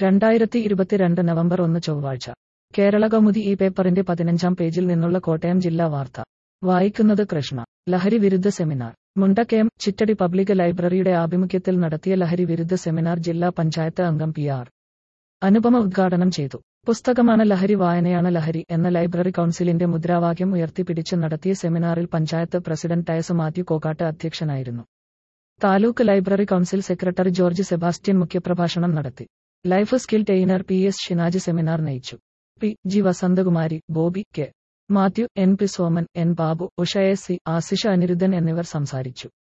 രണ്ടായിരത്തി ഇരുപത്തിരണ്ട് നവംബർ ഒന്ന് ചൊവ്വാഴ്ച കേരള കൗമുദി ഈ പേപ്പറിന്റെ പതിനഞ്ചാം പേജിൽ നിന്നുള്ള കോട്ടയം ജില്ലാ വാർത്ത വായിക്കുന്നത് കൃഷ്ണ ലഹരി വിരുദ്ധ സെമിനാർ മുണ്ടക്കയം ചിറ്റടി പബ്ലിക് ലൈബ്രറിയുടെ ആഭിമുഖ്യത്തിൽ നടത്തിയ ലഹരി വിരുദ്ധ സെമിനാർ ജില്ലാ പഞ്ചായത്ത് അംഗം പി ആർ അനുപമ ഉദ്ഘാടനം ചെയ്തു പുസ്തകമാണ് ലഹരി വായനയാണ് ലഹരി എന്ന ലൈബ്രറി കൗൺസിലിന്റെ മുദ്രാവാക്യം ഉയർത്തിപ്പിടിച്ച് നടത്തിയ സെമിനാറിൽ പഞ്ചായത്ത് പ്രസിഡന്റ് ടയസ് മാത്യു കോക്കാട്ട് അധ്യക്ഷനായിരുന്നു taluk library council secretary George Sebastian മുഖ്യപ്രഭാഷണം നടത്തി life skill trainer P S Shinaj seminar നയിച്ചു P G Vasanthakumari Bobby K Mathew N P Soman N Babu Usha S C Ashisha Aniruddhan എന്നിവർ സംസാരിച്ചു